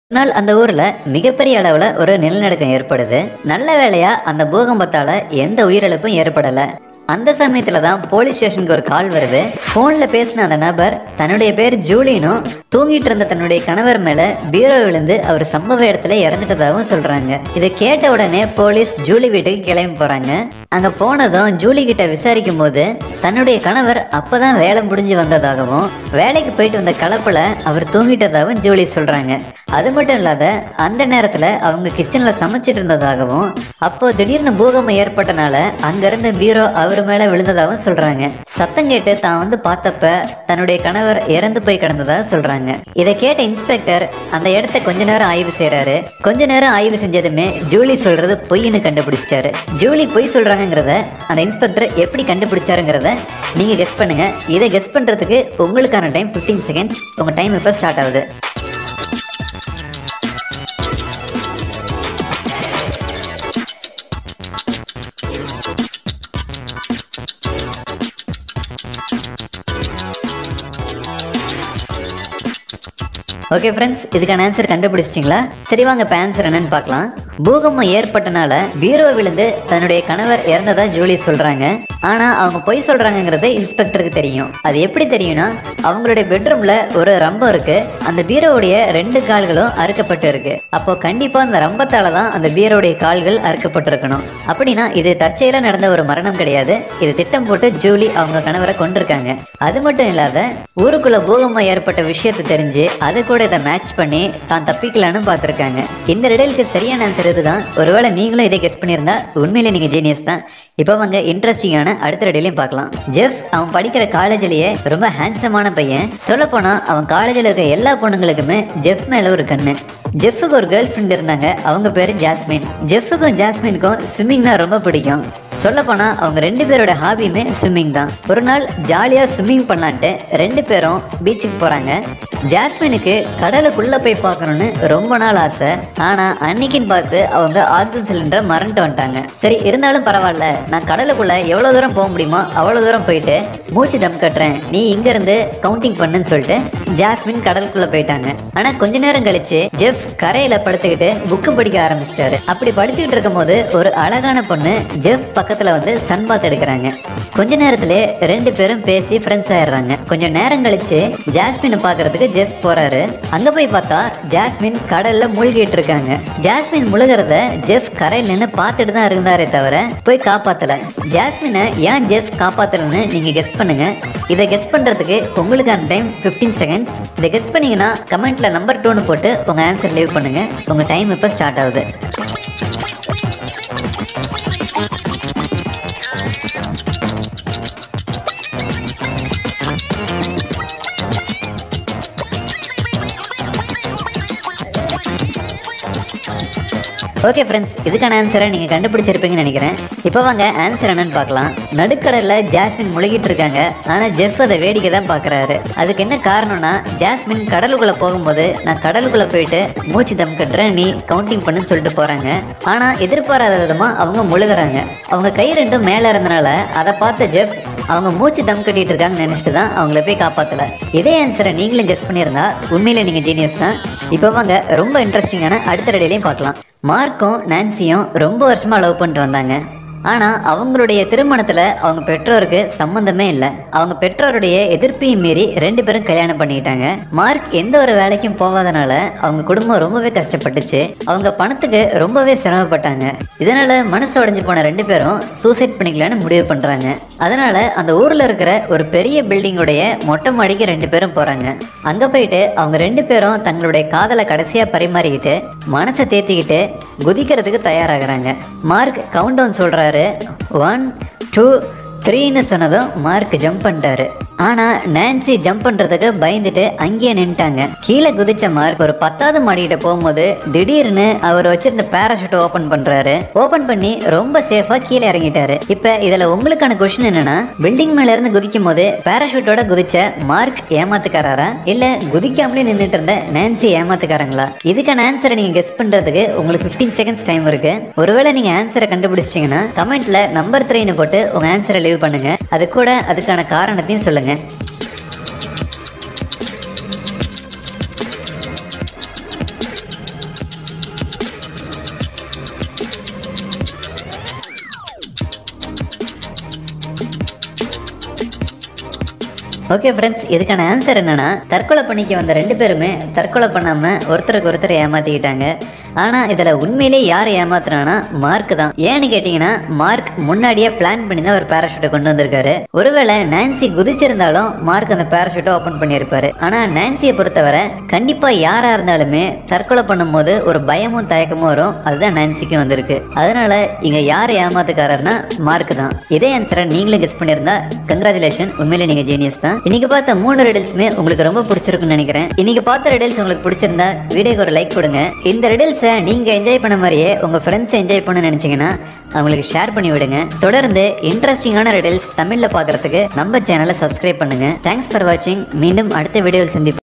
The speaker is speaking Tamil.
நாள் அந்த ஊர்ல மிகப்பெரிய அளவுல ஒரு நிலநடுக்கம் ஏற்படுது நல்ல வேளையா அந்த பூகம்பத்தால எந்த உயிரிழப்பும் ஏற்படல அந்த சமயத்துல தான் போலீஸ் ஸ்டேஷனுக்கு ஒரு கால் வருது போன்ல பேசின அந்த நபர் தன்னுடைய பேர் ஜூலினும் தூங்கிட்டு இருந்த தன்னுடைய கணவர் மேல பீரோ விழுந்து அவர் சம்பவ இடத்துல இறந்துட்டதாகவும் சொல்றாங்க இதை கேட்ட உடனே போலீஸ் ஜூலி வீட்டுக்கு கிளம்பி போறாங்க அங்க போனதும் ஜூலி கிட்ட விசாரிக்கும் போது தன்னுடைய கணவர் அப்பதான் வேலை முடிஞ்சு வந்ததாகவும் வேலைக்கு போயிட்டு வந்த கலப்புல அவர் தூங்கிட்டதாகவும் ஜூலி சொல்றாங்க அது மட்டும் இல்லாத அந்த நேரத்துல அவங்க கிச்சன்ல சமைச்சிட்டு இருந்ததாகவும் அப்போ திடீர்னு பூகம்பம் ஏற்பட்டனால அங்க இருந்த பீரோ அவர் மேல விழுந்ததாகவும் சொல்றாங்க சத்தம் கேட்டு தான் வந்து பார்த்தப்ப தன்னுடைய கணவர் இறந்து போய் கிடந்ததாக சொல்றாங்க இதை கேட்ட இன்ஸ்பெக்டர் அந்த இடத்த கொஞ்ச நேரம் ஆய்வு செய்றாரு கொஞ்ச நேரம் ஆய்வு செஞ்சதுமே ஜூலி சொல்றது பொய்ன்னு கண்டுபிடிச்சிட்டாரு ஜூலி பொய் சொல்றாங்கங்கிறத அந்த இன்ஸ்பெக்டர் எப்படி கண்டுபிடிச்சாருங்கிறத நீங்க கெஸ் பண்ணுங்க இதை கெஸ் பண்றதுக்கு உங்களுக்கான டைம் 15 செகண்ட்ஸ் உங்க டைம் இப்போ ஸ்டார்ட் ஆகுது ஓகே ஃப்ரெண்ட்ஸ் இதுக்கான ஆன்சர் கண்டுபிடிச்சிட்டிங்களா சரி வாங்க இப்போ ஆன்சர் என்னன்னு பார்க்கலாம் பூகம்பம் ஏற்பட்டனால பீரோ விழுந்து தன்னுடைய கணவர் இறந்ததா ஜூலி சொல்றாங்க ஆனா அவங்க பொய் சொல்றாங்கங்கிறது இன்ஸ்பெக்டருக்கு தெரியும் அது எப்படி தெரியும்னா அவங்களுடைய பெட்ரூம்ல ஒரு ரம்பம் இருக்கு அந்த பீரோவுடைய ரெண்டு கால்களும் அறுக்கப்பட்டு இருக்கு அப்போ கண்டிப்பா அந்த ரம்பத்தால தான் அந்த பீரோவுடைய கால்கள் அறுக்கப்பட்டிருக்கணும் அப்படின்னா இது தற்செயலா நடந்த ஒரு மரணம் கிடையாது இது திட்டம் போட்டு ஜூலி அவங்க கணவரை கொண்டிருக்காங்க அது மட்டும் இல்லாத ஊருக்குள்ள பூகம்பம் ஏற்பட்ட விஷயத்தை தெரிஞ்சு அதை கூட இதை மேட்ச் பண்ணி தான் தப்பிக்கலான்னு பார்த்துருக்காங்க இந்த ரிடலுக்கு சரியான ஆன்சர் இதுதான் ஒருவேளை நீங்களும் இதை கெஸ் பண்ணியிருந்தா உண்மையிலே நீங்க ஜீனியஸ் தான் இப்போ அவங்க இன்ட்ரெஸ்டிங்கான அடுத்த ரெடிலையும் பார்க்கலாம் ஜெஃப் அவன் படிக்கிற காலேஜ்லயே ரொம்ப ஹேண்ட்ஸமான பையன் சொல்லப் போனா அவன் காலேஜில் இருக்க எல்லா பொண்ணுங்களுக்குமே ஜெஃப் மேல ஒரு கண்ணு ஜெஃப்க்கு ஒரு கேர்ள் ஃப்ரெண்ட் இருந்தாங்க அவங்க பேரு ஜாஸ்மின் ஜெஃப்க்கும் ஜாஸ்மினுக்கும் ஸ்விம்மிங் தான் ரொம்ப பிடிக்கும் சொல்லப் போனா அவங்க ரெண்டு பேரோட ஹாபியுமே ஸ்விம்மிங் தான் ஒரு நாள் ஜாலியா ஸ்விம்மிங் பண்ணலான்ட்டு ரெண்டு பேரும் பீச்சுக்கு போறாங்க ஜாஸ்மினுக்கு கடலுக்குள்ள போய் பார்க்கணும்னு ரொம்ப நாள் ஆசை ஆனா அன்னைக்குன்னு பார்த்து அவங்க ஆக்சிஜன் சிலிண்டரை மறந்துட்டு வந்துட்டாங்க சரி இருந்தாலும் பரவாயில்ல நான் கடலுக்குள்ள எவ்வளவு தூரம் போக முடியுமோ அவ்வளவு தூரம் போயிட்டு மூச்சு தம் கட்டுறேன் நீ இங்க இருந்து கவுண்டிங் பண்ணுன்னு சொல்லிட்டு ஜாஸ்மின் கடலுக்குள்ள போயிட்டாங்க ஆனா கொஞ்ச நேரம் கழிச்சு ஜெஃப் கரையில படுத்துக்கிட்டு புக்கு படிக்க ஆரம்பிச்சிட்டாரு அப்படி படிச்சுக்கிட்டு இருக்கும்போது ஒரு அழகான பொண்ணு ஜெஃப் பக்கத்துல வந்து சன் பாத் எடுக்கிறாங்க கொஞ்ச நேரத்திலே ரெண்டு பேரும் பேசி ஃப்ரெண்ட்ஸ் ஆயிடுறாங்க கொஞ்சம் நேரம் கழிச்சு ஜாஸ்மினை பார்க்கறதுக்கு ஜெஃப் போறாரு அங்க போய் பார்த்தா ஜாஸ்மின் கடல்ல மூழ்கிட்டு இருக்காங்க ஜாஸ்மின் முழுகிறத ஜெஃப் கரையில் நின்று பார்த்துட்டு தான் இருந்தாரே தவிர போய் காப்பாத்தல ஜாஸ்மினை ஏன் ஜெஃப் காப்பாத்தலன்னு நீங்க கெஸ் பண்ணுங்க இதை கெஸ் பண்றதுக்கு உங்களுக்கான டைம் 15 செகண்ட்ஸ் இதை கெஸ் பண்ணீங்கன்னா கமெண்ட்ல நம்பர் டூன்னு போட்டு உங்க ஆன்சர் லீவ் பண்ணுங்க உங்க டைம் இப்போ ஸ்டார்ட் ஆகுது ஓகே ஃப்ரெண்ட்ஸ் இதுக்கான ஆன்சரை நீங்கள் கண்டுபிடிச்சிருப்பீங்கன்னு நினைக்கிறேன் இப்போ வாங்க ஆன்சர் என்னன்னு பார்க்கலாம் நடுக்கடலில் ஜாஸ்மின் முழுகிட்டு இருக்காங்க ஆனால் ஜெஃப் அதை வேடிக்கை தான் பார்க்குறாரு அதுக்கு என்ன காரணம்னா ஜாஸ்மின் கடலுக்குள்ளே போகும்போது நான் கடலுக்குள்ளே போயிட்டு மூச்சு தம் கட்டுறேன் நீ கவுண்டிங் பண்ணுன்னு சொல்லிட்டு போகிறாங்க ஆனால் எதிர்பாராத விதமாக அவங்க முழுகுறாங்க அவங்க கை ரெண்டும் மேலே இருந்தனால அதை பார்த்த ஜெஃப் அவங்க மூச்சு தம் கட்டிட்டு இருக்காங்கன்னு நினச்சிட்டு தான் அவங்கள போய் காப்பாற்றல இதே ஆன்சரை நீங்களும் கெஸ் பண்ணியிருந்தா உண்மையிலே நீங்கள் ஜீனியஸ் தான் இப்போ வாங்க ரொம்ப இன்ட்ரெஸ்டிங்கான அடுத்த ரெடியிலையும் பார்க்கலாம் மார்க்கும் நான்சியும் ரொம்ப வருஷமா லவ் பண்ணிட்டு வந்தாங்க ஆனால் அவங்களுடைய திருமணத்தில் அவங்க பெற்றோருக்கு சம்மந்தமே இல்லை அவங்க பெற்றோருடைய எதிர்ப்பையும் மீறி ரெண்டு பேரும் கல்யாணம் பண்ணிக்கிட்டாங்க மார்க் எந்த ஒரு வேலைக்கும் போகாதனால அவங்க குடும்பம் ரொம்பவே கஷ்டப்பட்டுச்சு அவங்க பணத்துக்கு ரொம்பவே சிரமப்பட்டாங்க இதனால மனசு உடைஞ்சு போன ரெண்டு பேரும் சூசைட் பண்ணிக்கலான்னு முடிவு பண்ணுறாங்க அதனால அந்த ஊரில் இருக்கிற ஒரு பெரிய பில்டிங்குடைய மொட்டை மாடிக்கு ரெண்டு பேரும் போகிறாங்க அங்கே போயிட்டு அவங்க ரெண்டு பேரும் தங்களுடைய காதலை கடைசியாக பரிமாறிக்கிட்டு மனசை தேத்திக்கிட்டு குதிக்கிறதுக்கு தயாராகிறாங்க மார்க் கவுண்ட் டவுன் சொல்கிறாரு ஒன் டூ த்ரீன்னு சொன்னதும் மார்க் ஜம்ப் பண்ணிட்டாரு ஆனால் நான்சி ஜம்ப் பண்ணுறதுக்கு பயந்துட்டு அங்கேயே நின்ட்டாங்க கீழே குதிச்ச மார்க் ஒரு பத்தாவது மாடிக்கிட்ட போகும்போது திடீர்னு அவர் வச்சிருந்த பேராஷூட் ஓப்பன் பண்ணுறாரு ஓப்பன் பண்ணி ரொம்ப சேஃபாக கீழே இறங்கிட்டாரு இப்போ இதில் உங்களுக்கான கொஷின் என்னன்னா பில்டிங் மேல இருந்து குதிக்கும் போது பேராஷூட்டோட குதிச்ச மார்க் ஏமாத்துக்காரரா இல்லை குதிக்காமலே நின்றுட்டு இருந்த நான்சி ஏமாத்துக்காரங்களா இதுக்கான ஆன்சரை நீங்கள் கெஸ் பண்ணுறதுக்கு உங்களுக்கு 15 செகண்ட்ஸ் டைம் இருக்கு ஒருவேளை நீங்கள் ஆன்சரை கண்டுபிடிச்சிட்டிங்கன்னா கமெண்ட்ல நம்பர் த்ரீன்னு போட்டு உங்கள் ஆன்சரை லீவ் பண்ணுங்க அது கூட அதுக்கான காரணத்தையும் சொல்லுங்க ஓகே ஃப்ரெண்ட்ஸ் இதுக்கான ஆன்சர் என்னன்னா தற்கொலை பண்ணிக்க வந்த ரெண்டு பேருமே தற்கொலை பண்ணாம ஒருத்தருக்கு ஒருத்தர் ஏமாத்திக்கிட்டாங்க ஆனா இதுல உண்மையிலே யார் ஏமாத்துறானா மார்க் தான் ஏன்னு கேட்டீங்கன்னா மார்க் முன்னாடியே பிளான் பண்ணி தான் ஒரு பேராஷூட்டை கொண்டு வந்திருக்காரு ஒருவேளை நான்சி குதிச்சிருந்தாலும் மார்க் அந்த பேராஷூட்டை ஓபன் பண்ணியிருப்பாரு ஆனா நான்சியை பொறுத்தவரை கண்டிப்பா யாரா இருந்தாலுமே தற்கொலை பண்ணும்போது ஒரு பயமும் தயக்கமும் வரும் அதுதான் நான்சிக்கு வந்திருக்கு அதனால இங்க யார் ஏமாத்துக்காரர்னா மார்க் தான் இதே ஆன்சரை நீங்களும் கெஸ் பண்ணியிருந்தா கங்க்ராச்சுலேஷன் உண்மையிலே நீங்க ஜீனியஸ் தான் இன்னைக்கு பார்த்த மூணு ரெடில்ஸுமே உங்களுக்கு ரொம்ப பிடிச்சிருக்குன்னு நினைக்கிறேன் இன்னைக்கு பார்த்த ரெடில்ஸ் உங்களுக்கு பிடிச்சிருந்தா வீடியோக்கு ஒரு லைக் கொடுங்க இந்த ரெடில்ஸை நீங்க என்ஜாய் பண்ண மாதிரியே உங்க ஃப்ரெண்ட்ஸ் என்ஜாய் பண்ண நினைச்சீங்கன்னா அவங்களுக்கு ஷேர் பண்ணி விடுங்க தொடர்ந்து இன்ட்ரெஸ்டிங்கான ரெடில்ஸ் தமிழ்ல பார்க்கறதுக்கு நம்ம சேனலை சப்ஸ்கிரைப் பண்ணுங்க தேங்க்ஸ் ஃபார் வாட்சிங் மீண்டும் அடுத்த வீடியோவில் சந்திப்போம்